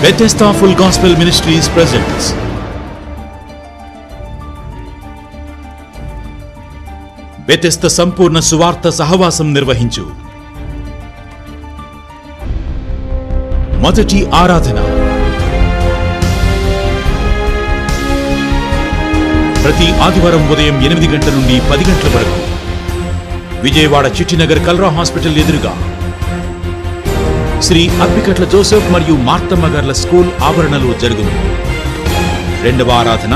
Bethesda Full Gospel Ministries presents Bethesda సంపూర్ణ సువార్త సహవాసం నిర్వహించు మొదటి ఆరాధన ప్రతి ఆదివారం ఉదయం ఎనిమిది గంటల నుండి పది గంటల వరకు విజయవాడ చిట్టినగర్ కల్రా హాస్పిటల్ ఎదురుగా శ్రీ అప్పికట్ల జోసెఫ్ మరియు మార్తమ్మ గార్ల స్కూల్ ఆవరణలో జరుగును రెండవ ఆరాధన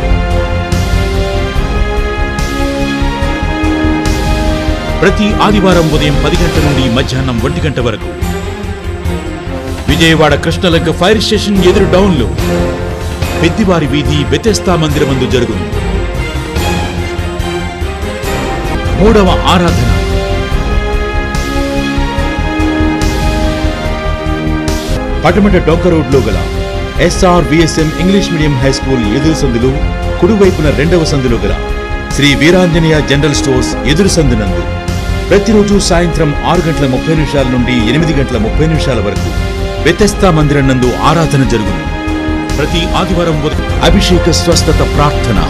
ప్రతి ఆదివారం ఉదయం పది గంటల నుండి మధ్యాహ్నం ఒంటి గంట వరకు విజయవాడ కృష్ణలంక ఫైర్ స్టేషన్ ఎదురు డౌన్లో పెద్దివారి వీధి బెతెస్తా మందిరమందు జరుగును మూడవ ఆరాధన పటమట డొంక రోడ్లో గల SR VSM English medium high school ఎదురు సందులు కుడివైపున రెండవ సందులో గల శ్రీ వీరాంజనేయ జనరల్ స్టోర్స్ ఎదురు సందునందు ప్రతిరోజు సాయంత్రం ఆరు గంటల ముప్పై నిమిషాల నుండి ఎనిమిది గంటల ముప్పై నిమిషాల వరకు వ్యతస్థా మందిరం నందు ఆరాధన జరుగును ప్రతి ఆదివారం ఉదయం అభిషేక స్వస్థత ప్రార్థన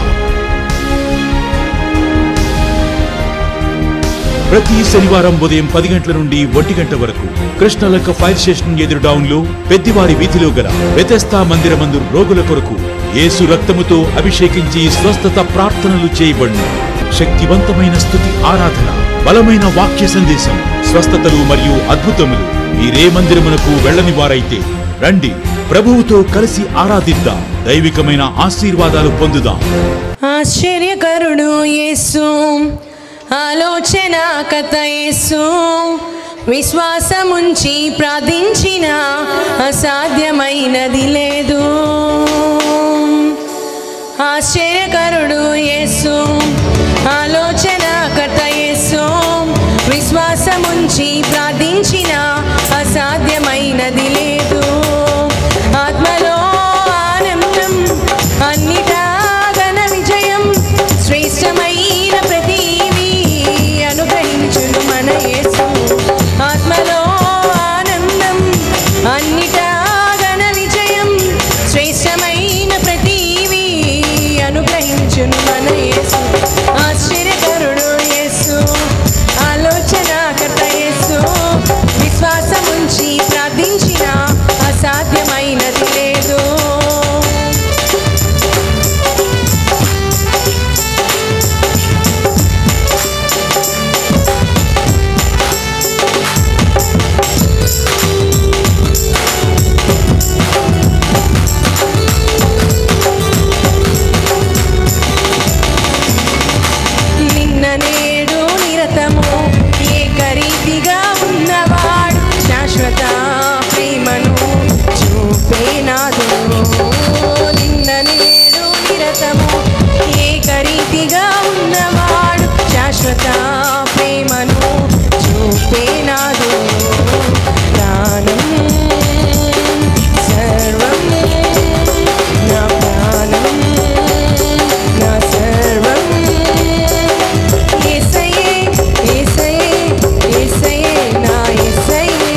ప్రతి శనివారం ఉదయం పది గంటల నుండి ఒంటి గంట వరకు కృష్ణలక్క ఫైర్ స్టేషన్ ఎదురు డౌన్ లో పెద్దివారి వీధిలో గల వ్యతస్థా మందిరమందు రోగుల కొరకు యేసు రక్తముతో అభిషేకించి స్వస్థత ప్రార్థనలు చేయబడును శక్తివంతమైన స్థుతి ఆరాధన బలమైన వాక్య సందేశం స్వస్థతలు మరియు అద్భుతములు మీరే మందిరమునకు వెళ్ళని వారైతే రండి ప్రభువుతో కలిసి ఆరాధిద్దాం దైవికమైన ఆశీర్వాదాలు పొందుదాం ఆశ్చర్యకరుడు యేసు ఆలోచన కథ యేసు విశ్వాసముంచి ప్రార్థించిన అసాధ్యమైనది లేదు ఆశ్చర్యకరుడు యేసు ఆలోచన కథ యేసు విశ్వాసముంచి ప్రార్థించిన అసాధ్యమైనది లేదు ఆత్మలో ఆనందం అన్నిటా ఘన విజయం శ్రేష్టమైన ప్రతివి అనుగ్రహించును మన యేసు ఆత్మలో ఆనందం అన్నిటా ఘన విజయం శ్రేష్టమైన ప్రతివి అనుగ్రహించును మన యేసు ఆశ్చర్యకరుడు యేసు ఆలోచన కర్త యేసు విశ్వాసముంచి ప్రార్థించిన అసాధ్యమైనది లేదు నిన్న నేడు నిరతము ఏకరీతిగా ఉన్నవాడు శాశ్వత ప్రేమను చూపేనాదు నిన్న నేడు నిరతము ఏకరీతిగా ఉన్నవాడు శాశ్వత ప్రేమను చూపేనాదు ప్రాణం సర్వం నా ప్రాణం నా సర్వం యేసయ్యే యేసయ్యే యేసయ్యే నా యేసయ్యే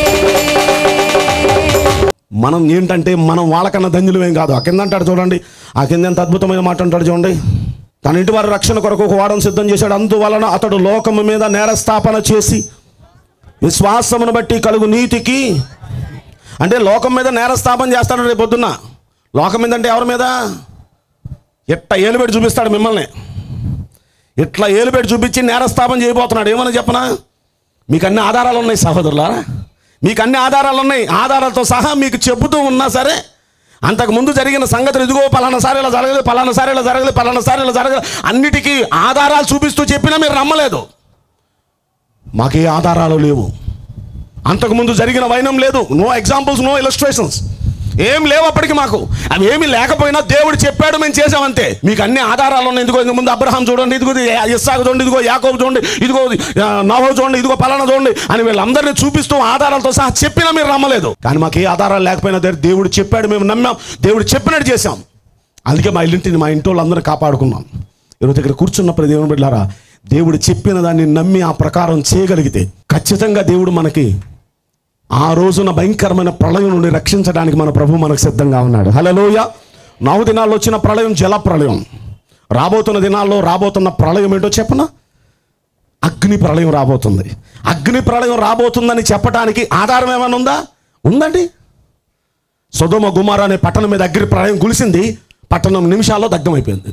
మనం ఏంటంటే మనం వాళ్ళకన్నా ధన్యులమేం కాదు ఆ కింద అంటాడు చూడండి ఆ కింద ఎంత అద్భుతమైన మాట అంటాడు చూడండి తన ఇంటి వారి రక్షణ కొరకు ఒక వారం సిద్ధం చేశాడు అందువలన అతడు లోకము మీద నేరస్థాపన చేసి విశ్వాసమును బట్టి కలుగు నీతికి అంటే లోకం మీద నేరస్థాపన చేస్తాడు రేపు పొద్దున్న లోకం మీద అంటే ఎవరి మీద ఎట్ట ఏలుబెట్టి చూపిస్తాడు మిమ్మల్ని ఇట్లా ఏలుబెట్టి చూపించి నేరస్థాపన చేయబోతున్నాడు ఏమని చెప్పనా మీకు అన్ని ఆధారాలు ఉన్నాయి సహోదరులారా మీకు అన్ని ఆధారాలు ఉన్నాయి ఆధారాలతో సహా మీకు చెబుతూ ఉన్నా సరే అంతకు ముందు జరిగిన సంగతులు ఇదిగో పలానా సారి ఇలా జరగలేదు పలానా సారి ఇలా జరగలేదు పలానా సారి ఇలా జరగలేదు అన్నిటికీ ఆధారాలు చూపిస్తూ చెప్పినా మీరు నమ్మలేదు మాకే ఆధారాలు లేవు అంతకుముందు జరిగిన వైనం లేదు నో ఎగ్జాంపుల్స్ నో ఇలస్ట్రేషన్స్ ఏం లేవు అప్పటికి మాకు అవి ఏమీ లేకపోయినా దేవుడు చెప్పాడు మేము చేసామంతే మీకు అన్ని ఆధారాలు ఉన్నాయి ఇదిగో ఇంక ముందు అబ్రహాం చూడండి ఇదిగో ఇది ఇస్సాకు చూడండి ఇదిగో యాకోబు చూడండి ఇదిగో ఆ, నహో చూడండి ఇదిగో పలానా చూడండి అని వీళ్ళందరినీ చూపిస్తూ ఆధారాలతో సహా చెప్పినా మీరు నమ్మలేదు కానీ మాకు ఏ ఆధారాలు లేకపోయినా దే- దేవుడు చెప్పాడు మేము నమ్మాం దేవుడు చెప్పినట్టు చేశాం అందుకే మా ఇల్లింటిని మా ఇంటి వాళ్ళందరూ కాపాడుకున్నాం ఈరోజు దగ్గర కూర్చున్నప్పుడు దేవుని బిడ్డారా దేవుడు చెప్పిన దాన్ని నమ్మి ఆ ప్రకారం చేయగలిగితే ఖచ్చితంగా దేవుడు మనకి ఆ రోజున భయంకరమైన ప్రళయం నుండి రక్షించడానికి మన ప్రభు మనకు సిద్ధంగా ఉన్నాడు హలోయ నాలుగు దినాల్లో వచ్చిన ప్రళయం జల ప్రళయం రాబోతున్న దినాల్లో రాబోతున్న ప్రళయం ఏంటో చెప్పనా అగ్ని ప్రళయం రాబోతుంది అగ్ని ప్రళయం రాబోతుందని చెప్పడానికి ఆధారం ఏమైనా ఉందా ఉందండి సుధమ గుమార అనే పట్టణం మీద అగ్ని ప్రళయం కులిసింది పట్టణం నిమిషాల్లో దగ్ధమైపోయింది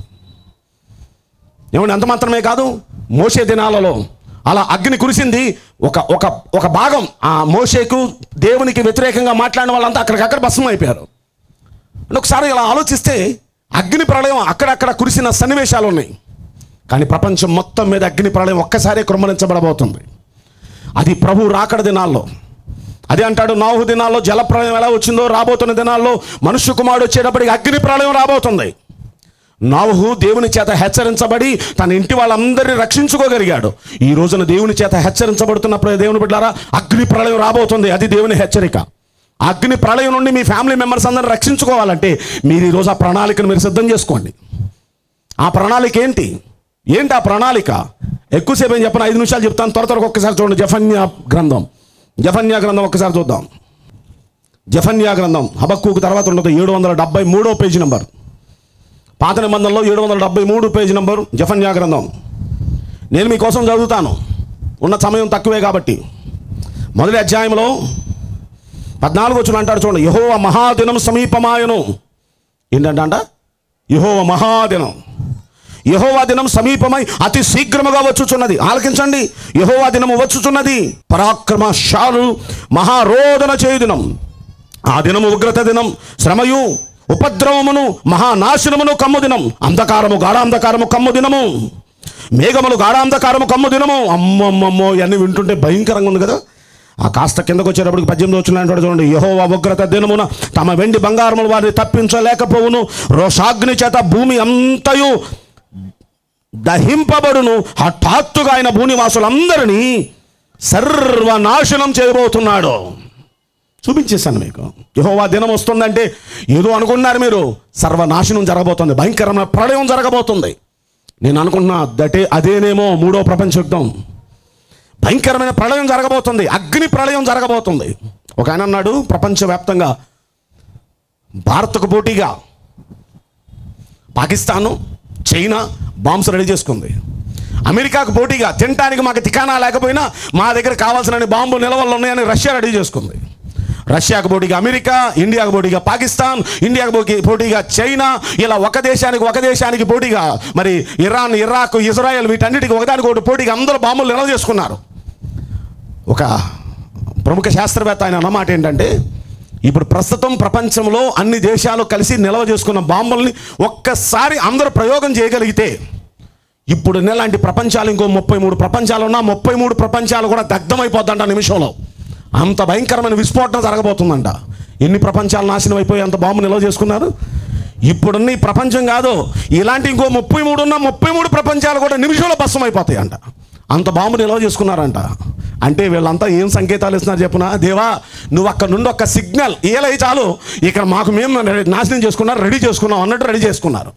ఏమంటే అంత మాత్రమే కాదు మోసే దినాలలో అలా అగ్ని కురిసింది ఒక ఒక ఒక భాగం ఆ మోషేకు దేవునికి వ్యతిరేకంగా మాట్లాడిన వాళ్ళంతా అక్కడికక్కడ భస్మం అయిపోయారు అంటే ఒకసారి ఇలా ఆలోచిస్తే అగ్ని ప్రళయం అక్కడక్కడ కురిసిన సన్నివేశాలు ఉన్నాయి కానీ ప్రపంచం మొత్తం మీద అగ్ని ప్రళయం ఒక్కసారి కృమ్మరించబడబోతుంది అది ప్రభు రాకడ దినాల్లో అదే అంటాడు నాలుగు దినాల్లో జల ప్రళయం ఎలా వచ్చిందో రాబోతున్న దినాల్లో మనుష్య కుమారుడు వచ్చేటప్పటికి అగ్ని ప్రళయం రాబోతుంది నాహు దేవుని చేత హెచ్చరించబడి తన ఇంటి వాళ్ళందరినీ రక్షించుకోగలిగాడు ఈ రోజున దేవుని చేత హెచ్చరించబడుతున్న ప్ర- దేవుని బిడ్డారా అగ్ని ప్రళయం రాబోతుంది అది దేవుని హెచ్చరిక ఆ అగ్ని ప్రళయం నుండి మీ ఫ్యామిలీ మెంబర్స్ అందరిని రక్షించుకోవాలంటే మీరు ఈరోజు ఆ ప్రణాళికను మీరు సిద్ధం చేసుకోండి ఆ ప్రణాళిక ఏంటి ఏంటి ఆ ప్రణాళిక ఎక్కువసేపు ఏం చెప్పను ఐదు నిమిషాలు చెప్తాను త్వర త్వరగా ఒక్కసారి చూడండి జఫన్యా గ్రంథం జఫన్యా గ్రంథం ఒక్కసారి చూద్దాం జఫన్యా గ్రంథం హబక్కుకు తర్వాత ఉండదు ఏడు వందల డెబ్బై మూడో పేజీ నెంబర్ పాత నిబంధనలో ఏడు వందల డెబ్బై మూడు పేజీ నంబరు జఫన్యా గ్రంథం నేను మీకోసం చదువుతాను ఉన్న సమయం తక్కువే కాబట్టి మొదటి అధ్యాయంలో పద్నాలుగు వచ్చిన అంటాడు చూడండి యహోవ మహాదినం సమీపమాయను ఏంటంట అంట యహోవ మహాదినం యహోవా దినం సమీపమై అతి శీఘ్రముగా వచ్చుచున్నది ఆలకించండి యహోవా దినము వచ్చుచున్నది పరాక్రమశాలు మహారోదన చేయు దినం ఆ దినము ఉగ్రత దినం శ్రమయు ఉపద్రవమును మహానాశనమును కమ్ము దినం అంధకారము గాఢాంధకారము కమ్ము దినము మేఘములు గాఢాంధకారము కమ్ము దినము అమ్మమ్మమ్మో ఇవన్నీ వింటుంటే భయంకరంగా ఉంది కదా ఆ కాస్త కిందకు వచ్చేటప్పటికి పద్దెనిమిది వచ్చిన అంటాడు చూడండి యహోవా ఉగ్రత దినమున తమ వెండి బంగారములు వారిని తప్పించలేకపోవును రోషాగ్ని చేత భూమి అంతయు దహింపబడును హఠాత్తుగా ఆయన భూనివాసులందరినీ సర్వనాశనం చేయబోతున్నాడు చూపించేశాను మీకు యహోవా దినం వస్తుందంటే ఏదో అనుకున్నారు మీరు సర్వనాశనం జరగబోతుంది భయంకరమైన ప్రళయం జరగబోతుంది నేను అనుకున్నా దటే అదేనేమో మూడో ప్రపంచ యుద్ధం భయంకరమైన ప్రళయం జరగబోతుంది అగ్ని ప్రళయం జరగబోతుంది ఒక ఆయన అన్నాడు ప్రపంచవ్యాప్తంగా భారత్కు పోటీగా పాకిస్తాను చైనా బాంబ్స్ రెడీ చేసుకుంది అమెరికాకు పోటీగా తినడానికి మాకు తికానా లేకపోయినా మా దగ్గర కావాల్సిన బాంబు నిల్వలు ఉన్నాయని రష్యా రెడీ చేసుకుంది రష్యాకు పోటీగా అమెరికా ఇండియాకు పోటీగా పాకిస్తాన్ ఇండియాకు పోటీ- పోటీగా చైనా ఇలా ఒక దేశానికి ఒక దేశానికి పోటీగా మరి ఇరాన్ ఇరాక్ ఇజ్రాయెల్ వీటన్నిటికి ఒకదానికి ఒకటి పోటీగా అందరూ బాంబులు నిల్వ చేసుకున్నారు ఒక ప్రముఖ శాస్త్రవేత్త ఆయన అన్నమాట ఏంటంటే ఇప్పుడు ప్రస్తుతం ప్రపంచంలో అన్ని దేశాలు కలిసి నిల్వ చేసుకున్న బాంబుల్ని ఒక్కసారి అందరూ ప్రయోగం చేయగలిగితే ఇప్పుడు ఇలాంటి ప్రపంచాలు ఇంకో ముప్పై మూడు ప్రపంచాలు ఉన్నా ముప్పై మూడు ప్రపంచాలు కూడా దగ్ధమైపోద్దంట నిమిషంలో అంత భయంకరమైన విస్ఫోటన జరగబోతుందంట ఎన్ని ప్రపంచాలు నాశనం అయిపోయి అంత బాంబు నిల్వ చేసుకున్నారు ఇప్పుడున్న ఈ ప్రపంచం కాదు ఇలాంటి ఇంకో ముప్పై మూడు ఉన్న ముప్పై మూడు ప్రపంచాలు కూడా నిమిషంలో భస్మం అయిపోతాయి అంట అంత బాంబు నిల్వ చేసుకున్నారంట అంటే వీళ్ళంతా ఏం సంకేతాలు ఇస్తున్నారు చెప్పునా దేవా నువ్వు అక్కడ నుండి ఒక సిగ్నల్ ఏలై చాలు ఇక్కడ మాకు మేము నాశనం చేసుకున్నారు రెడీ చేసుకున్నాం అన్నట్టు రెడీ చేసుకున్నారు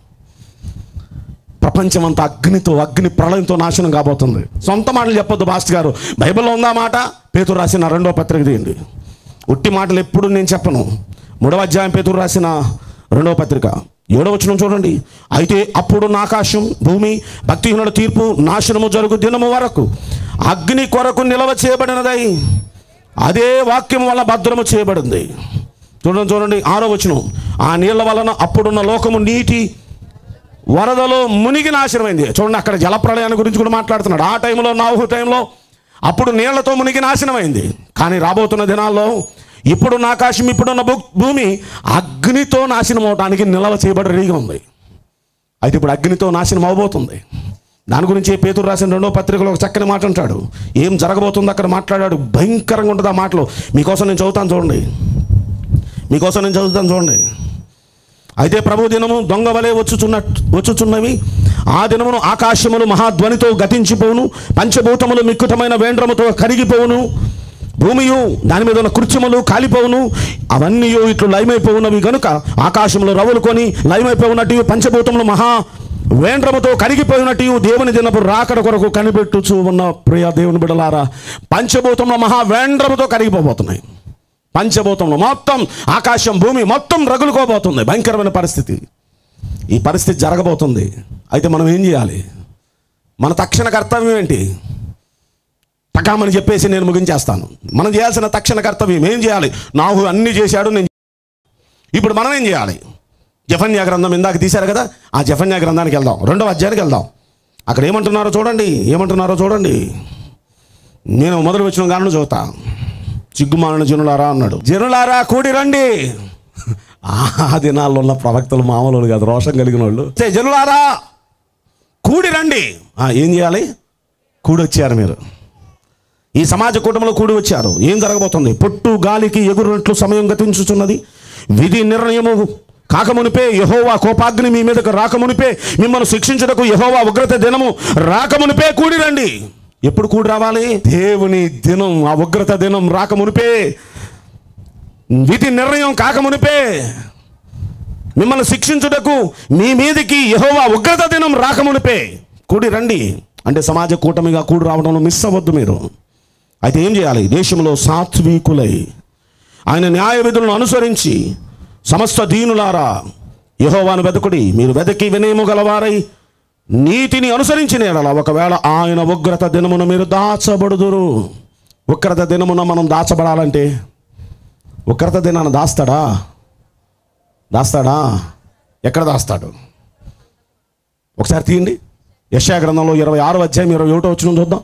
ప్రపంచం అంతా అగ్నితో అగ్ని ప్రళయంతో నాశనం కాబోతుంది సొంత మాటలు చెప్పొద్దు మాస్టర్ గారు బైబిల్లో ఉందా మాట పేతురు రాసిన రెండో పత్రిక తీయండి ఉట్టి మాటలు ఎప్పుడు నేను చెప్పను మూడవ అధ్యాయం పేతురు రాసిన రెండవ పత్రిక ఏడవ వచనం చూడండి అయితే అప్పుడు నా ఆకాశం భూమి భక్తిహీనుల తీర్పు నాశనము జరుగు దినము వరకు అగ్ని కొరకు నిలవ చేయబడినదై అదే వాక్యం వల్ల భద్రము చేయబడింది చూడండి చూడండి ఆరో వచనం ఆ నీళ్ల వలన అప్పుడున్న లోకము నీటి వరదలో మునిగి నాశనమైంది చూడండి అక్కడ జలప్రళయాన్ని గురించి కూడా మాట్లాడుతున్నాడు ఆ టైంలో నాహు టైంలో అప్పుడు నీళ్లతో మునిగి నాశనమైంది కానీ రాబోతున్న దినాల్లో ఇప్పుడున్న ఆకాశం ఇప్పుడున్న భూ- భూమి అగ్నితో నాశనం అవడానికి నిలవ చేయబడి రెడీగా ఉంది అయితే ఇప్పుడు అగ్నితో నాశనం అవబోతుంది దాని గురించి పేతురు రాసిన రెండో పత్రికలో ఒక చక్కని మాట అంటాడు ఏం జరగబోతుందో అక్కడ మాట్లాడాడు భయంకరంగా ఉంటుంది ఆ మాటలు మీకోసం నేను చదువుతాను చూడండి మీకోసం నేను చదువుతాను చూడండి అయితే ప్రభు దినము దొంగ వలె వచ్చుచున్న వచ్చుచున్నవి ఆ దినమును ఆకాశములు మహాధ్వనితో గతించిపోవును పంచభూతములు మిక్కుటమైన వేండ్రముతో కరిగిపోవును భూమియు దాని మీద ఉన్న కృత్యములు కాలిపోవును అవన్నీ ఇట్లు లయమైపోవునవి గనుక ఆకాశములు రవులుకొని లయమైపోవునట్టు పంచభూతములు మహా వేండ్రముతో కరిగిపోయినట్టు దేవుని దినపు రాకడ కొరకు కనిపెట్టుచు ఉన్న ప్రియ దేవుని బిడలారా పంచభూతంలో మహా వేండ్రముతో కరిగిపోబోతున్నాయి పంచభూతంలో మొత్తం ఆకాశం భూమి మొత్తం రగులుకోబోతుంది భయంకరమైన పరిస్థితి ఈ పరిస్థితి జరగబోతుంది అయితే మనం ఏం చేయాలి మన తక్షణ కర్తవ్యం ఏంటి టకామని చెప్పేసి నేను ముగించేస్తాను మనం చేయాల్సిన తక్షణ కర్తవ్యం ఏం చేయాలి నాహు అన్ని చేశాడు నేను ఇప్పుడు మనం ఏం చేయాలి జఫన్యా గ్రంథం ఇందాక తీశారు కదా ఆ జఫన్యా గ్రంథానికి వెళ్దాం రెండవ అధ్యాయానికి వెళ్దాం అక్కడ ఏమంటున్నారో చూడండి ఏమంటున్నారో చూడండి నేను మొదలు వచ్చిన గాను చదువుతా చిగ్గుమాలిన జనులారా అన్నాడు జనులారా కూడి రండి ఆ దినాల్లో ఉన్న ప్రవక్తలు మామూలు కాదు రోషం కలిగిన వాళ్ళు "సే, జనులారా కూడి రండి ఆ, ఏం చేయాలి కూడి వచ్చారు మీరు ఈ సమాజ కూటమిలో కూడి వచ్చారు ఏం జరగబోతుంది పొట్టు గాలికి ఎగురునట్లు సమయం గతించుచున్నది విధి నిర్ణయము కాకమునిపే యహోవా కోపాగ్ని మీ మీదకు రాకమునిపే మిమ్మల్ని శిక్షించుటకు యహోవా ఉగ్రత దినము రాకమునిపే కూడి రండి ఎప్పుడు కూడి రావాలి దేవుని దినం ఆ ఉగ్రత దినం రాకమునిపే విధి నిర్ణయం కాకమునిపే మిమ్మల్ని శిక్షించుటకు మీ మీదికి యహోవా ఉగ్రత దినం రాకమునిపే కూడి రండి అంటే సమాజ కూటమిగా కూడి రావడంలో మిస్ అవ్వద్దు మీరు అయితే ఏం చేయాలి దేశంలో సాత్వికులై ఆయన న్యాయ విధులను అనుసరించి సమస్త దీనులారా యహోవాను వెతకుడి మీరు వెతకి వినయము గలవారై నీతిని అనుసరించిన ఎడల ఒకవేళ ఆయన ఉగ్రత దినమున మీరు దాచబడుదురు ఉగ్రత దినమున మనం దాచబడాలంటే ఉగ్రత దినాన్ని దాస్తాడా దాస్తాడా ఎక్కడ దాస్తాడు ఒకసారి తీయండి యశా గ్రంథంలో ఇరవై ఆరు అధ్యాయం ఇరవై ఒకటో వచ్చిన చూద్దాం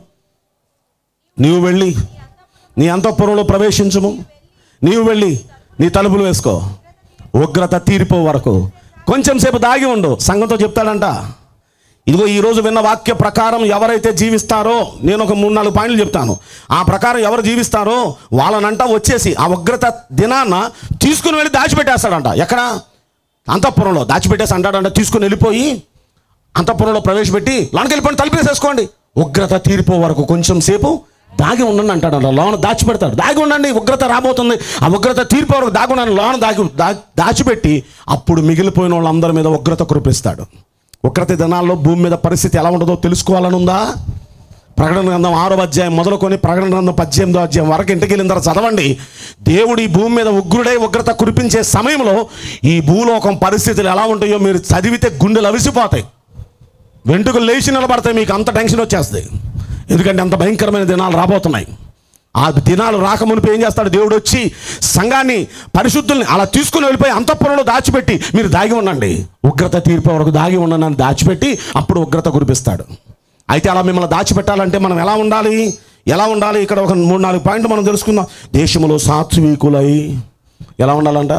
నీవు వెళ్ళి నీ అంతఃపురంలో ప్రవేశించము నీవు వెళ్ళి నీ తలుపులు వేసుకో ఉగ్రత తీరిపో వరకు కొంచెం సేపు దాగి ఉండు సంఘంతో చెప్తాడంట ఇదిగో ఈ రోజు విన్న వాక్య ప్రకారం ఎవరైతే జీవిస్తారో నేను ఒక మూడు నాలుగు పాయింట్లు చెప్తాను ఆ ప్రకారం ఎవరు జీవిస్తారో వాళ్ళనంట వచ్చేసి ఆ ఉగ్రత దినాన్న తీసుకుని వెళ్ళి దాచిపెట్టేస్తాడంట ఎక్కడ అంతఃపురంలో దాచిపెట్టేసి అంటాడంట తీసుకుని వెళ్ళిపోయి అంతఃపురంలో ప్రవేశపెట్టి లోనకి వెళ్ళిపోయి తలుపేసేసుకోండి ఉగ్రత తీరిపో వరకు కొంచెం సేపు దాగి ఉండండి అంటాడు అలా లోన దాచిపెడతాడు దాగి ఉండండి ఉగ్రత రాబోతుంది ఆ ఉగ్రత తీరిపో వరకు దాగి ఉండండి లోన దాగి దా- దాచిపెట్టి అప్పుడు మిగిలిపోయిన వాళ్ళందరి మీద ఉగ్రత కురిపిస్తాడు ఉగ్రత దినాల్లో భూమి మీద పరిస్థితి ఎలా ఉంటుందో తెలుసుకోవాలని ఉందా ప్రకటన గ్రంథం ఆరో అధ్యాయం మొదలుకొని ప్రకటన గ్రంథం పద్దెనిమిదో అధ్యాయం వరకు ఇంటికి వెళ్ళిన తర్వాత చదవండి దేవుడు ఈ భూమి మీద ఉగ్రుడై ఉగ్రత కురిపించే సమయంలో ఈ భూలోకం పరిస్థితులు ఎలా ఉంటాయో మీరు చదివితే గుండెలు అవిసిపోతాయి వెంట్రుకలు లేచి నిలబడతాయి మీకు అంత టెన్షన్ వచ్చేస్తుంది ఎందుకంటే అంత భయంకరమైన దినాలు రాబోతున్నాయి ఆ దినాలు రాకమునిపి ఏం చేస్తాడు దేవుడు వచ్చి సంఘాన్ని పరిశుద్ధుల్ని అలా తీసుకుని వెళ్ళిపోయి అంతఃపురంలో దాచిపెట్టి మీరు దాగి ఉండండి ఉగ్రత తీర్పు వరకు దాగి ఉండండి అని దాచిపెట్టి అప్పుడు ఉగ్రత కురిపిస్తాడు అయితే అలా మిమ్మల్ని దాచిపెట్టాలంటే మనం ఎలా ఉండాలి ఎలా ఉండాలి ఇక్కడ ఒక మూడు నాలుగు పాయింట్లు మనం తెలుసుకుందాం దేశంలో సాత్వికులై ఎలా ఉండాలంట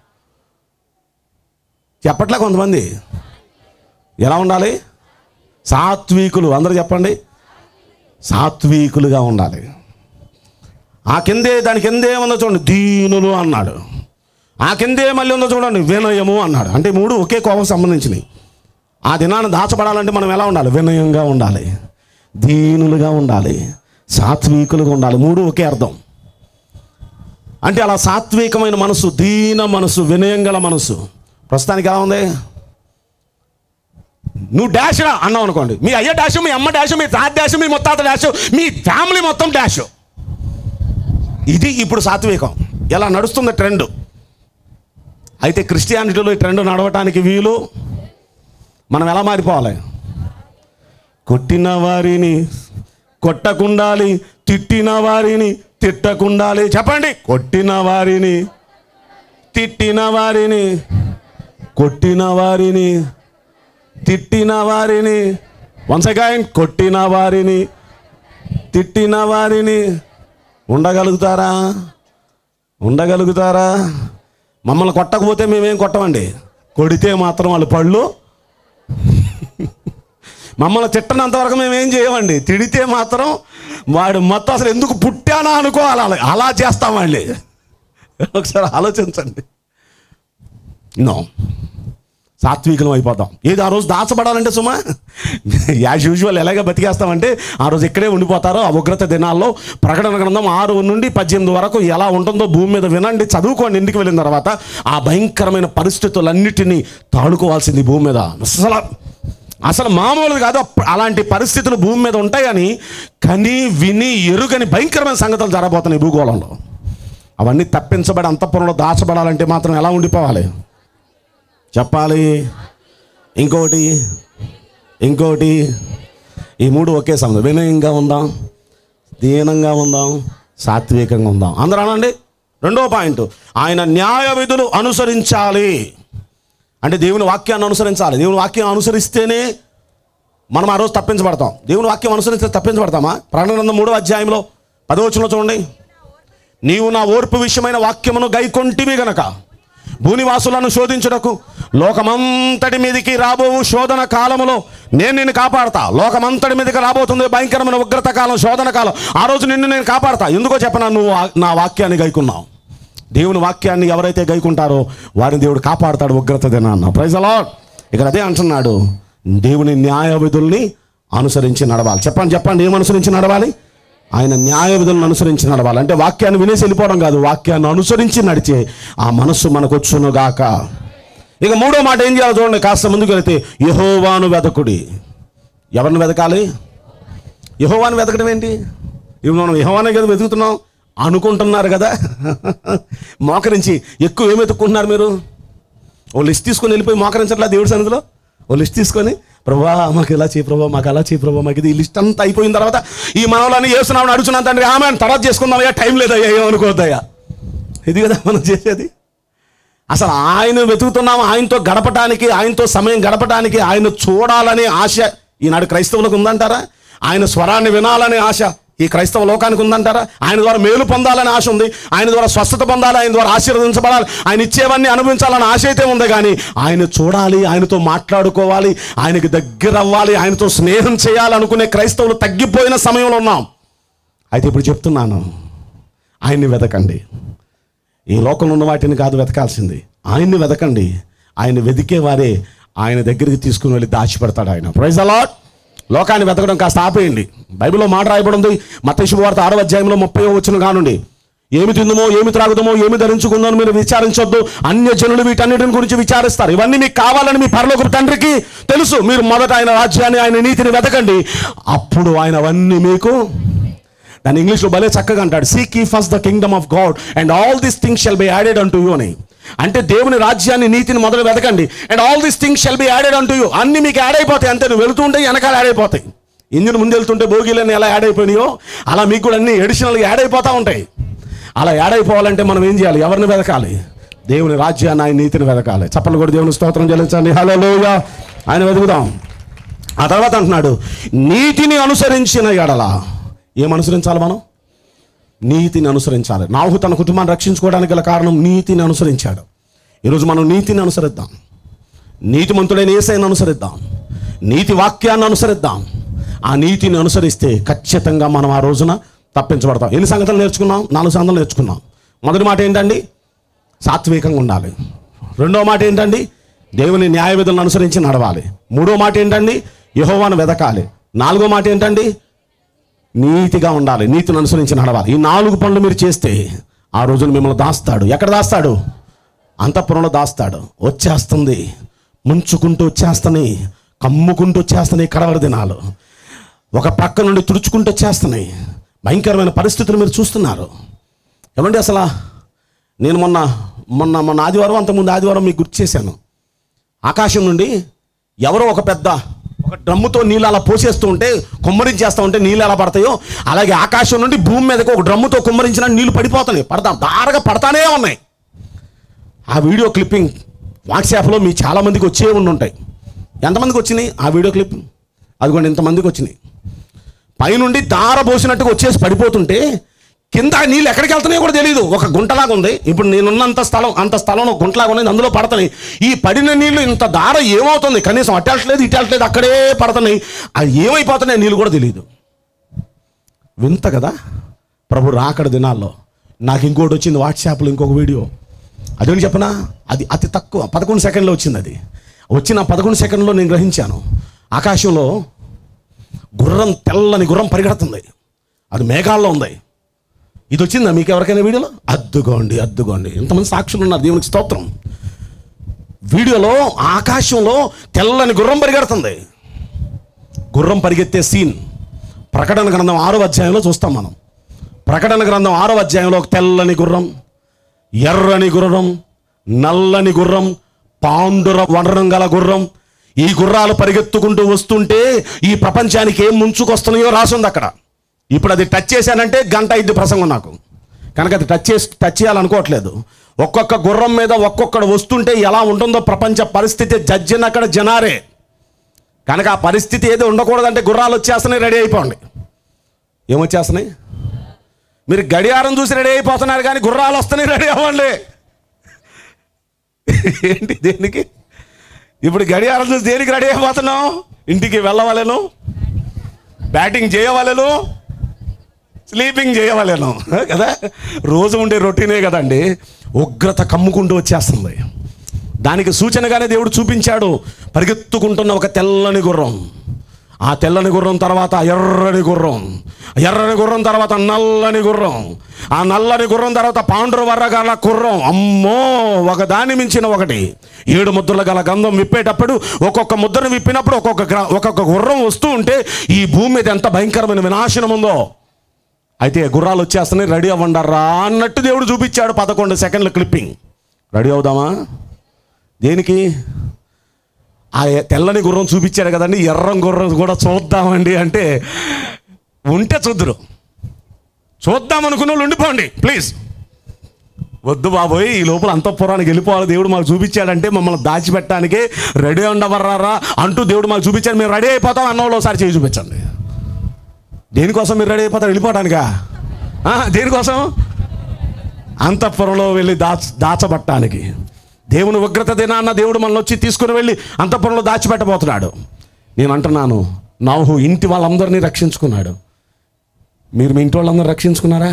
చెప్పట్లే కొంతమంది ఎలా ఉండాలి సాత్వికులు అందరూ చెప్పండి సాత్వికులుగా ఉండాలి ఆ కిందే దాని కిందే ఉందో చూడండి దీనులు అన్నాడు ఆ కిందే మళ్ళీ ఉందో చూడండి వినయము అన్నాడు అంటే ఈ మూడు ఒకే కోపం సంబంధించినవి ఆ దినాన్ని దాచబడాలంటే మనం ఎలా ఉండాలి వినయంగా ఉండాలి దీనులుగా ఉండాలి సాత్వికులుగా ఉండాలి మూడు ఒకే అర్థం అంటే అలా సాత్వికమైన మనసు దీన మనసు వినయం గల మనసు ప్రస్తుతానికి ఎలా ఉంది నువ్వు డాష్ రా అన్నావు అనుకోండి మీ అయ్య డాష్ మీ అమ్మ డాష్ మీ తాత డాష్ మీ ముత్తాత డాష్ మీ ఫ్యామిలీ మొత్తం డాష్ ఇది ఇప్పుడు సాత్వికం ఎలా నడుస్తుంది ట్రెండ్ అయితే క్రిస్టియానిటీలో ఈ ట్రెండ్ నడవటానికి వీలు మనం ఎలా మారిపోవాలి కొట్టిన వారిని కొట్టకుండాలి తిట్టిన వారిని తిట్టకుండాలి చెప్పండి కొట్టిన వారిని తిట్టిన వారిని కొట్టిన వారిని తిట్టిన వారిని వన్స్ అగైన్ కొట్టిన వారిని తిట్టిన వారిని ఉండగలుగుతారా ఉండగలుగుతారా మమ్మల్ని కొట్టకపోతే మేమేం కొట్టమండి కొడితే మాత్రం వాళ్ళు పళ్ళు మమ్మల్ని తిట్టనంత వరకు మేమేం చేయమండి తిడితే మాత్రం వాడు మొత్తం అసలు ఎందుకు పుట్టానా అనుకోవాలి అలా అలా చేస్తామండి ఒకసారి ఆలోచించండి నో సాత్వికులం అయిపోతాం ఏది ఆ రోజు దాచబడాలంటే సుమా యాజ్ యూజువల్ ఎలాగ బతికేస్తామంటే ఆ రోజు ఇక్కడే ఉండిపోతారో ఆ ఉగ్రత దినాల్లో ప్రకటన గ్రంథం ఆరు నుండి పద్దెనిమిది వరకు ఎలా ఉంటుందో భూమి మీద వినండి చదువుకోండి ఇంటికి వెళ్ళిన తర్వాత ఆ భయంకరమైన పరిస్థితులన్నిటినీ తాడుకోవాల్సింది భూమి మీద అసలు అసలు మామూలుగా కాదు అలాంటి పరిస్థితులు భూమి మీద ఉంటాయని కని విని ఎరుగని భయంకరమైన సంగతులు జరగబోతున్నాయి భూగోళంలో అవన్నీ తప్పించబడి అంతఃపురంలో దాచబడాలంటే మాత్రం ఎలా ఉండిపోవాలి చెప్పాలి ఇంకోటి ఇంకోటి ఈ మూడు ఒకే సమయం వినయంగా ఉందాం దీనంగా ఉందాం సాత్వికంగా ఉందాం అందరూ అనండి రెండో పాయింట్ ఆయన న్యాయ విధులు అనుసరించాలి అంటే దేవుని వాక్యాన్ని అనుసరించాలి దేవుని వాక్యం అనుసరిస్తేనే మనం ఆ రోజు తప్పించబడతాం దేవుని వాక్యం అనుసరిస్తే తప్పించబడతామా ప్రాణగ్రంథం మూడో అధ్యాయంలో పదవచనంలో చూడండి నీవు నా ఓర్పు విషయమైన వాక్యమును గైకొంటివి గనక భూనివాసులను శోధించుటకు లోకమంతటి మీదికి రాబోవు శోధన కాలములో నేను నిన్ను కాపాడతా లోకమంతటి మీదకి రాబోతుంది భయంకరమైన ఉగ్రత కాలం శోధన కాలం ఆ రోజు నిన్ను నేను కాపాడతా ఎందుకో చెప్పనా నువ్వు ఆ- నా వాక్యాన్ని గైకున్నావు దేవుని వాక్యాన్ని ఎవరైతే గైకుంటారో వారిని దేవుడు కాపాడతాడు ఉగ్రత దినాన్న ప్రైజ్ అలాడ్ ఇక్కడ అదే అంటున్నాడు దేవుని న్యాయ విధుల్ని అనుసరించి నడవాలి చెప్పండి చెప్పండి ఏం అనుసరించి నడవాలి ఆయన న్యాయ విధులను అనుసరించి నడవాలి అంటే వాక్యాన్ని వినేసి వెళ్ళిపోవడం కాదు వాక్యాన్ని అనుసరించి నడిచే ఆ మనస్సు మనకు వచ్చునుగాక ఇక మూడో మాట ఏం చేయాలి చూడండి కాస్త ముందుకు వెళితే యహోవాను వెతకుడి ఎవరిని వెతకాలి యహోవాను వెతకడం ఏంటి ఇప్పుడు మనం యహోవానే కదా వెతుకుతున్నాం అనుకుంటున్నారు కదా మోకరించి ఎక్కువ ఏం వెతుక్కుంటున్నారు మీరు ఓ లిస్ట్ తీసుకొని వెళ్ళిపోయి మోకరించట్లా దేవుడి సన్నిధిలో ఓ లిస్ట్ తీసుకొని ప్రభా మాకు ఇలా చేయి ప్రభా మాకు అలా చేయి ప్రభా మాకు ఇది ఈ లిస్ట్ అంతా అయిపోయిన తర్వాత ఈ మనవలని వేస్తున్నామని అడుగుతున్నాను తండ్రి ఆమె తర్వాత చేసుకుందామయ్యా టైం లేదయ్యా ఏమనుకోవద్దయ్యా ఇది కదా మనం చేసేది అసలు ఆయన వెతుకుతున్నాము ఆయనతో గడపటానికి ఆయనతో సమయం గడపటానికి ఆయన చూడాలనే ఆశ ఈనాడు క్రైస్తవులకు ఉందంటారా ఆయన స్వరాన్ని వినాలనే ఆశ ఈ క్రైస్తవ లోకానికి ఉందంటారా ఆయన ద్వారా మేలు పొందాలని ఆశ ఉంది ఆయన ద్వారా స్వస్థత పొందాలి ఆయన ద్వారా ఆశీర్వదించబడాలి ఆయన ఇచ్చేవన్నీ అనుభవించాలని ఆశ అయితే ఉంది కానీ ఆయన చూడాలి ఆయనతో మాట్లాడుకోవాలి ఆయనకి దగ్గర అవ్వాలి ఆయనతో స్నేహం చేయాలనుకునే క్రైస్తవులు తగ్గిపోయిన సమయంలో ఉన్నాం అయితే ఇప్పుడు చెప్తున్నాను ఆయన్ని వెతకండి ఈ లోకంలో ఉన్న వాటిని కాదు వెతకాల్సింది ఆయన్ని వెతకండి ఆయన వెతికే వారే ఆయన దగ్గరికి తీసుకుని వెళ్ళి దాచిపెడతాడు ఆయన ప్రైజ్ అలాట్ లోకాన్ని వెతకడం కాస్త ఆపేయండి బైబిల్లో మాట రాయబడి ఉంది మత శుభవార్త ఆరో అధ్యాయంలో ముప్పై వచ్చిన కానుండి ఏమి తిందుమో ఏమి త్రాగుదమో ఏమి ధరించుకుందో మీరు విచారించొద్దు అన్య జనులు వీటన్నిటిని గురించి విచారిస్తారు ఇవన్నీ మీకు కావాలని మీ పరలోక తండ్రికి తెలుసు మీరు మొదట ఆయన రాజ్యాన్ని ఆయన నీతిని వెతకండి అప్పుడు ఆయన అవన్నీ మీకు దాని ఇంగ్లీష్లో భలే చక్కగా అంటాడు seek ye first the kingdom of God and all this things shall be added unto you అని అంటే దేవుని రాజ్యాన్ని నీతిని మొదలు వెతకండి and all this things shall be added unto you అన్ని మీకు యాడ్ అయిపోతాయి అంతే నువ్వు వెళుతుంటే వెనకాల యాడ్ అయిపోతాయి ఇంజిన్ ముందు వెళ్తుంటే భోగిలన్నీ ఎలా యాడ్ అయిపోయినాయో అలా మీకు కూడా అన్ని అడిషనల్గా యాడ్ అయిపోతూ ఉంటాయి అలా యాడ్ అయిపోవాలంటే మనం ఏం చేయాలి ఎవరిని వెతకాలి దేవుని రాజ్యాన్ని ఆయన నీతిని వెతకాలి చప్పలు కూడా దేవుని స్తోత్రం చెల్లించండి హలో ఆయన వెతుకుదాం ఆ తర్వాత అంటున్నాడు నీతిని అనుసరించిన ఎడల ఏం అనుసరించాలి మనం నీతిని అనుసరించాలి నాహు తన కుటుంబాన్ని రక్షించుకోవడానికి గల కారణం నీతిని అనుసరించాడు ఈరోజు మనం నీతిని అనుసరిద్దాం నీతిమంతుడైన ఏసైని అనుసరిద్దాం నీతి వాక్యాన్ని అనుసరిద్దాం ఆ నీతిని అనుసరిస్తే ఖచ్చితంగా మనం ఆ రోజున తప్పించబడతాం ఎన్ని సంగతులు నేర్చుకున్నాం నాలుగు సంగతులు నేర్చుకున్నాం మొదటి మాట ఏంటండి సాత్వికంగా ఉండాలి రెండో మాట ఏంటండి దేవుని న్యాయ విధులను అనుసరించి నడవాలి మూడో మాట ఏంటండి యహోవాను వెదకాలి నాలుగో మాట ఏంటండి నీతిగా ఉండాలి నీతిని అనుసరించి నడవాలి ఈ నాలుగు పనులు మీరు చేస్తే ఆ రోజున మిమ్మల్ని దాస్తాడు ఎక్కడ దాస్తాడు అంతఃపురంలో దాస్తాడు వచ్చేస్తుంది ముంచుకుంటూ వచ్చేస్తున్నాయి కమ్ముకుంటూ వచ్చేస్తున్నాయి కడవరి దినాలు ఒక పక్క నుండి తుడుచుకుంటూ వచ్చేస్తున్నాయి భయంకరమైన పరిస్థితులు మీరు చూస్తున్నారు ఏమండి అసలు నేను మొన్న మొన్న మొన్న ఆదివారం అంతకుముందు ఆదివారం మీకు గుర్తు చేశాను ఆకాశం నుండి ఎవరో ఒక పెద్ద ఒక డ్రమ్ముతో నీళ్ళు అలా పోసేస్తూ ఉంటే కుమ్మరించేస్తూ ఉంటే నీళ్ళు ఎలా పడతాయో అలాగే ఆకాశం నుండి భూమి మీదకి ఒక డ్రమ్ముతో కుమ్మరించిన నీళ్లు పడిపోతున్నాయి పడతా దారగా పడతానే ఉన్నాయి ఆ వీడియో క్లిప్పింగ్ వాట్సాప్లో మీ చాలామందికి వచ్చే ఉండి ఉంటాయి ఎంతమందికి వచ్చినాయి ఆ వీడియో క్లిప్ అదిగోండి ఇంతమందికి వచ్చినాయి పైనుండి దార పోసినట్టుగా వచ్చేసి పడిపోతుంటే కింద ఆ నీళ్ళు ఎక్కడికి వెళ్తున్నాయో కూడా తెలియదు ఒక గుంటలాగా ఉంది ఇప్పుడు నేనున్నంత స్థలం అంత స్థలంలో గుంటలాగా ఉంది అందులో పడుతున్నాయి ఈ పడిన నీళ్లు ఇంత దార ఏమవుతుంది కనీసం అట్టలేదు ఇట్టలేదు అక్కడే పడుతున్నాయి అది ఏమైపోతున్నాయి నీళ్ళు కూడా తెలియదు వింత కదా ప్రభు రాకడ దినాల్లో నాకు ఇంకోటి వచ్చింది వాట్సాప్లో ఇంకొక వీడియో అదేంటి చెప్పనా అది అతి తక్కువ పదకొండు సెకండ్లో వచ్చింది అది వచ్చిన పదకొండు సెకండ్లో నేను గ్రహించాను ఆకాశంలో గుర్రం తెల్లని గుర్రం పరిగెడుతుంది అది మేఘాల్లో ఉంది ఇది వచ్చిందా మీకు ఎవరికైనా వీడియోలో అద్దుకోండి అద్దుకోండి ఇంతమంది సాక్షులు ఉన్నారు దేవునికి స్తోత్రం వీడియోలో ఆకాశంలో తెల్లని గుర్రం పరిగెడుతుంది గుర్రం పరిగెత్తే సీన్ ప్రకటన గ్రంథం ఆరో అధ్యాయంలో చూస్తాం మనం ప్రకటన గ్రంథం ఆరో అధ్యాయంలో ఒక తెల్లని గుర్రం ఎర్రని గుర్రం నల్లని గుర్రం పాండుర వనరం గల గుర్రం ఈ గుర్రాలు పరిగెత్తుకుంటూ వస్తుంటే ఈ ప్రపంచానికి ఏం ముంచుకొస్తున్నాయో రాసుంది అక్కడ ఇప్పుడు అది టచ్ చేశానంటే గంట ఐదు ప్రసంగం నాకు కనుక అది టచ్ చేసి టచ్ చేయాలనుకోవట్లేదు ఒక్కొక్క గుర్రం మీద ఒక్కొక్కడు వస్తుంటే ఎలా ఉంటుందో ప్రపంచ పరిస్థితి జడ్జిని అక్కడ జనారే కనుక ఆ పరిస్థితి ఏది ఉండకూడదంటే గుర్రాలు వచ్చేస్తున్నాయి రెడీ అయిపోండి ఏమొచ్చేస్తున్నాయి మీరు గడియారం చూసి రెడీ అయిపోతున్నారు కానీ గుర్రాలు వస్తున్నాయి రెడీ అవ్వండి ఏంటి దేనికి ఇప్పుడు గడియారం చూసి దేనికి రెడీ అయిపోతున్నాం ఇంటికి వెళ్ళవలేను బ్యాటింగ్ చేయవలేను స్లీపింగ్ చేయవలేను కదా రోజు ఉండే రొటీనే కదండి ఉగ్రత కమ్ముకుంటూ వచ్చేస్తుంది దానికి సూచనగానే దేవుడు చూపించాడు పరిగెత్తుకుంటున్న ఒక తెల్లని గుర్రం ఆ తెల్లని గుర్రం తర్వాత ఎర్రని గుర్రం ఎర్రని గుర్రం తర్వాత నల్లని గుర్రం ఆ నల్లని గుర్రం తర్వాత పాండ్రు వర్రగల గుర్రం అమ్మో ఒక దాని మించిన ఒకటి ఏడు ముద్రల గల గంధం విప్పేటప్పుడు ఒక్కొక్క ముద్రను విప్పినప్పుడు ఒక్కొక్క గ్ర- ఒక్కొక్క గుర్రం వస్తూ ఉంటే ఈ భూమి మీద ఎంత భయంకరమైన వినాశనం ఉందో అయితే గుర్రాలు వచ్చేస్తున్నాయి రెడీ అవ్వండారా అన్నట్టు దేవుడు చూపించాడు పదకొండు సెకండ్ల క్లిప్పింగ్ రెడీ అవుదామా దేనికి ఆ తెల్లని గుర్రం చూపించాడు కదండి ఎర్రం గుర్రం కూడా చూద్దామండి అంటే ఉంటే చూద్దరు చూద్దాం అనుకున్న వాళ్ళు ఉండిపోండి ప్లీజ్ వద్దు బాబోయ్ ఈ లోపల అంతఃపురానికి వెళ్ళిపోవాలి దేవుడు మాకు చూపించాడంటే మమ్మల్ని దాచిపెట్టడానికి రెడీ ఉండవర్రారా అంటూ దేవుడు మాకు చూపించాడు మేము రెడీ అయిపోతాం అన్న వాళ్ళు ఒకసారి చేయి చూపించండి దేనికోసం మీరు రెడీ అయిపోతారు వెళ్ళిపోవడానికా ఆ, దేనికోసం అంతఃపురంలో వెళ్ళి దాచ దాచబట్టడానికి దేవుని ఉగ్రత దినాన్న దేవుడు మనల్ని వచ్చి తీసుకుని వెళ్ళి అంతఃపురంలో దాచిపెట్టబోతున్నాడు నేను అంటున్నాను నాహు ఇంటి వాళ్ళందరినీ రక్షించుకున్నాడు మీరు మీ ఇంటి వాళ్ళందరూ రక్షించుకున్నారా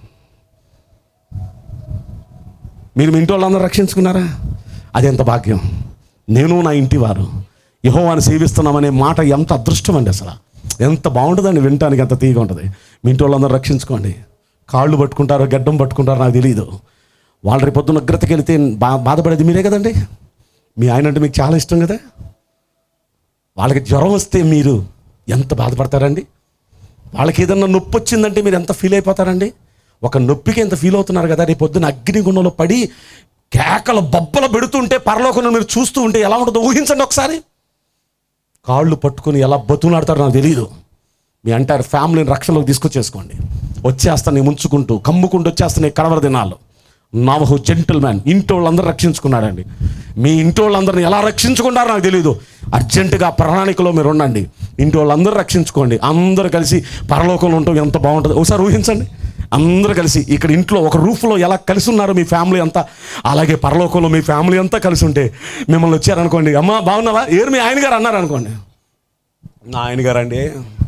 మీరు మీ ఇంటి వాళ్ళందరూ రక్షించుకున్నారా అది ఎంత భాగ్యం నేను నా ఇంటి వారు యహోవాని సేవిస్తున్నామనే మాట ఎంత అదృష్టం అండి అసలు ఎంత బాగుంటుందండి వినటానికి ఎంత తీగా ఉంటుంది మీ ఇంటి వాళ్ళందరూ రక్షించుకోండి కాళ్ళు పట్టుకుంటారో గడ్డం పట్టుకుంటారో నాకు తెలియదు వాళ్ళ రేపు పొద్దున్న ఉగ్రతకి వెళితే బా బాధపడేది మీరే కదండి మీ ఆయన అంటే మీకు చాలా ఇష్టం కదా వాళ్ళకి జ్వరం వస్తే మీరు ఎంత బాధపడతారండి వాళ్ళకి ఏదన్నా నొప్పి వచ్చిందంటే మీరు ఎంత ఫీల్ అయిపోతారండి ఒక నొప్పికి ఎంత ఫీల్ అవుతున్నారు కదా రేపు పొద్దున అగ్నిగుండంలో పడి కేకలు బొబ్బలు పెడుతుంటే పరలోకంలో మీరు చూస్తూ ఉంటే ఎలా ఉంటుందో ఊహించండి ఒకసారి కాళ్ళు పట్టుకుని ఎలా బతులాడతారో నాకు తెలియదు మీ అంటారు ఫ్యామిలీని రక్షణలోకి తీసుకొచ్చేసుకోండి వచ్చేస్తాను ముంచుకుంటూ కమ్ముకుంటూ వచ్చేస్తాను కడవర దినాలు నావహు జెంటిల్ మ్యాన్ ఇంటి వాళ్ళందరూ రక్షించుకున్నాడండి మీ ఇంటి వాళ్ళందరిని ఎలా రక్షించుకున్నారో నాకు తెలియదు అర్జెంటుగా ప్రణాళికలో మీరు ఉండండి ఇంటి వాళ్ళందరూ రక్షించుకోండి అందరూ కలిసి పరలోకంలో ఉంటాం ఎంత బాగుంటుంది ఒకసారి ఊహించండి అందరూ కలిసి ఇక్కడ ఇంట్లో ఒక రూఫ్లో ఎలా కలిసి ఉన్నారు మీ ఫ్యామిలీ అంతా అలాగే పరలోకంలో మీ ఫ్యామిలీ అంతా కలిసి ఉంటే మిమ్మల్ని వచ్చారనుకోండి అమ్మా బాగున్నావా ఏరు మీ ఆయన గారు అన్నారు అనుకోండి నా ఆయన గారు అండి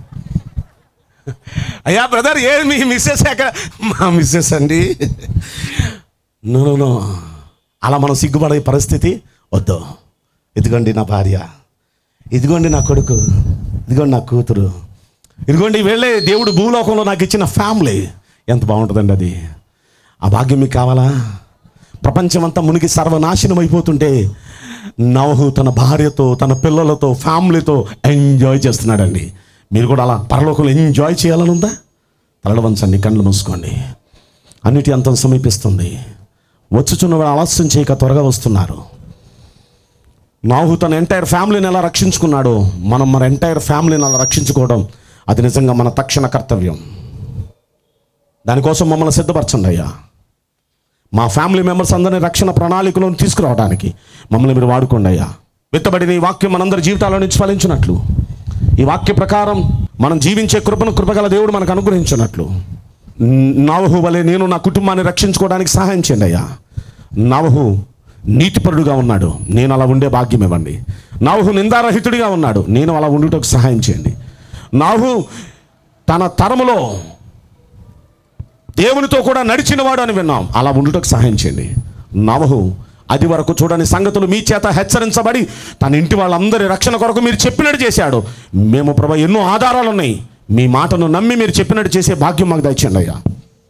అయ్యా బ్రదర్ ఏ మీ మిస్సెస్ ఎక్కడ మా మిస్సెస్ అండి నో నో నో అలా మనం సిగ్గుపడే పరిస్థితి వద్దు ఇదిగోండి నా భార్య ఇదిగోండి నా కొడుకు ఇదిగోండి నా కూతురు ఇదిగోండి వెళ్ళే దేవుడు భూలోకంలో నాకు ఇచ్చిన ఫ్యామిలీ ఎంత బాగుంటుందండి అది ఆ భాగ్యం మీకు కావాలా ప్రపంచమంతా మునిగి సర్వనాశనం అయిపోతుంటే నవహు తన భార్యతో తన పిల్లలతో ఫ్యామిలీతో ఎంజాయ్ చేస్తున్నాడండి మీరు కూడా అలా పరలోకంలో ఎంజాయ్ చేయాలని ఉందా తలడ వంచండి కళ్ళు మూసుకోండి అన్నిటి అంతం సమీపిస్తుంది వచ్చుచున్న వారు ఆలస్యం చేయక త్వరగా వస్తున్నారు నాహు తన ఎంటైర్ ఫ్యామిలీని ఎలా రక్షించుకున్నాడో మనం మన ఎంటైర్ ఫ్యామిలీని అలా రక్షించుకోవడం అది నిజంగా మన తక్షణ కర్తవ్యం దానికోసం మమ్మల్ని సిద్ధపరచండి అయ్యా మా ఫ్యామిలీ మెంబర్స్ అందరినీ రక్షణ ప్రణాళికలో తీసుకురావడానికి మమ్మల్ని మీరు వాడుకోండి అయ్యా విత్తబడిన ఈ వాక్యం మనందరి జీవితాల నుంచి ఫలించినట్లు ఈ వాక్య ప్రకారం మనం జీవించే కృపను కృపగల దేవుడు మనకు అనుగ్రహించినట్లు నవహు వలె నేను నా కుటుంబాన్ని రక్షించుకోవడానికి సహాయం చేయండి అయ్యా నవహు నీతిపరుడుగా ఉన్నాడు నేను అలా ఉండే భాగ్యం ఇవ్వండి నవహు నిందారహితుడిగా ఉన్నాడు నేను అలా ఉండుటకు సహాయం చేయండి నాహు తన తరములో దేవునితో కూడా నడిచినవాడు అని విన్నాం అలా ఉండుటకు సహాయం చేయండి నవహు అది వరకు చూడని సంగతులు మీ చేత హెచ్చరించబడి తన ఇంటి వాళ్ళందరి రక్షణ కొరకు మీరు చెప్పినట్టు చేశాడు మేము ప్రభా ఎన్నో ఆధారాలు ఉన్నాయి మీ మాటను నమ్మి మీరు చెప్పినట్టు చేసే భాగ్యం మాకు దయచండి అయ్యా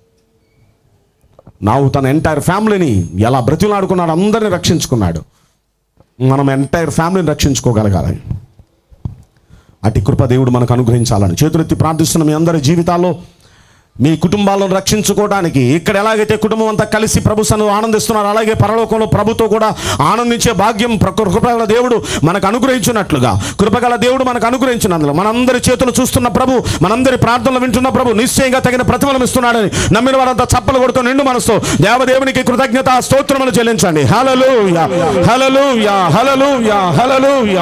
నావు తన ఎంటైర్ ఫ్యామిలీని ఎలా బ్రతిలాడుకున్నాడు అందరిని రక్షించుకున్నాడు మనం ఎంటైర్ ఫ్యామిలీని రక్షించుకోగలగాలి అటు కృప దేవుడు మనకు అనుగ్రహించాలని చేతులెత్తి ప్రార్థిస్తున్న మీ అందరి జీవితాల్లో మీ కుటుంబాలను రక్షించుకోవడానికి ఇక్కడ ఎలాగైతే కుటుంబం అంతా కలిసి ప్రభు సన్ను ఆనందిస్తున్నారు అలాగే పరలోకంలో ప్రభుతో కూడా ఆనందించే భాగ్యం ప్ర- కృపగల దేవుడు మనకు అనుగ్రహించినట్లుగా కృపగల దేవుడు మనకు అనుగ్రహించినందులో మనందరి చేతులు చూస్తున్న ప్రభు మనందరి ప్రార్థనలు వింటున్న ప్రభు నిశ్చయంగా తగిన ప్రతిఫలం ఇస్తున్నాడని నమ్మిన వారంతా చప్పలు కొడుతూ నిండు మనసుతో దేవదేవునికి కృతజ్ఞత స్తోత్రములు చెల్లించండి హలలుయా హలలుయా హలలుయా హలలుయా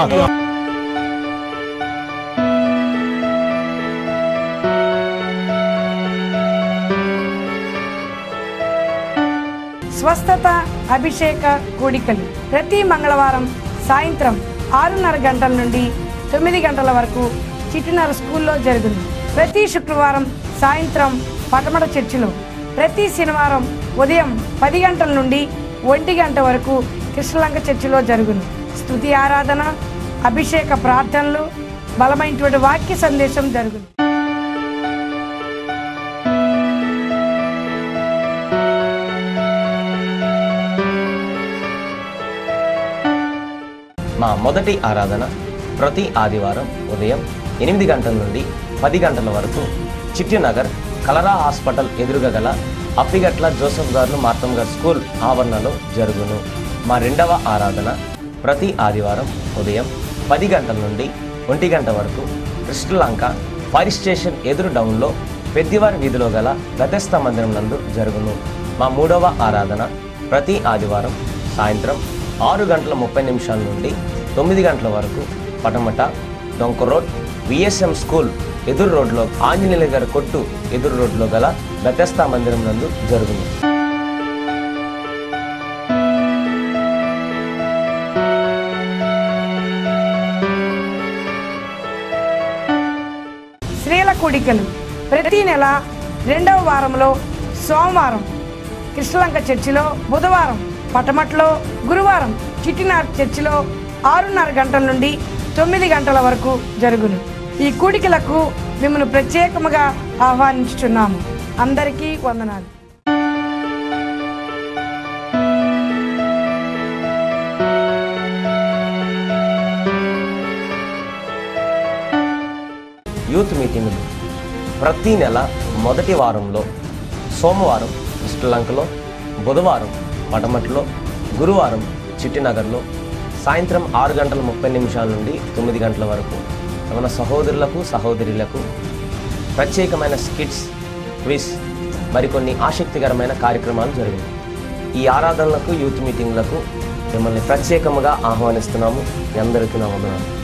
స్వస్థత అభిషేక కూడికలు ప్రతి మంగళవారం సాయంత్రం ఆరున్నర గంటల నుండి తొమ్మిది గంటల వరకు చిట్టినర స్కూల్లో జరుగును ప్రతి శుక్రవారం సాయంత్రం పటమట చర్చిలో ప్రతి శనివారం ఉదయం పది గంటల నుండి ఒంటి గంట వరకు కృష్ణలంక చర్చిలో జరుగును స్తుతి ఆరాధన అభిషేక ప్రార్థనలు బలమైనటువంటి వాక్య సందేశం జరుగును మా మొదటి ఆరాధన ప్రతి ఆదివారం ఉదయం ఎనిమిది గంటల నుండి పది గంటల వరకు చిట్టినగర్ కలరా హాస్పిటల్ ఎదురుగా గల అప్పిగట్ల జోసఫ్ గారు మార్తమ్ గారు స్కూల్ ఆవరణలో జరుగును మా రెండవ ఆరాధన ప్రతి ఆదివారం ఉదయం పది గంటల నుండి ఒంటి గంట వరకు కృష్ణలంక ఫైర్ స్టేషన్ ఎదురు డౌన్లో పెద్దివారి వీధిలో గల గతస్థ మందిరం నందు జరుగును మా మూడవ ఆరాధన ప్రతి ఆదివారం సాయంత్రం ఆరు గంటల ముప్పై నిమిషాల నుండి తొమ్మిది గంటల వరకు పటమట డొంక రోడ్ విఎస్ఎం స్కూల్ ఎదురు రోడ్లో ఆంజనేయుల గారి కొట్టు ఎదురు రోడ్లో గల బెతస్తా మందిరం నందు జరుగును స్త్రీల కూడికలు ప్రతి నెల రెండవ వారంలో సోమవారం కృష్ణలంక చర్చిలో బుధవారం పటమట్లో గురువారం చిట్టినార్ చర్చిలో ఆరున్నర గంటల నుండి తొమ్మిది గంటల వరకు జరుగును ఈ కూడికలకు మిమ్మల్ని ప్రత్యేకముగా ఆహ్వానించుచున్నాము అందరికీ వందనాలు యూత్ మీటింగులు ప్రతి నెల మొదటి వారంలో సోమవారం శ్రీలంకలో బుధవారం పటమట్లో గురువారం చిట్టినగర్లో సాయంత్రం ఆరు గంటల ముప్పై నిమిషాల నుండి తొమ్మిది గంటల వరకు మన సహోదరులకు సహోదరులకు ప్రత్యేకమైన స్కిట్స్ క్విజ్ మరికొన్ని ఆసక్తికరమైన కార్యక్రమాలు జరిగాయి ఈ ఆరాధనలకు యూత్ మీటింగ్లకు మిమ్మల్ని ప్రత్యేకముగా ఆహ్వానిస్తున్నాము మీ అందరికీ నా వందనాలు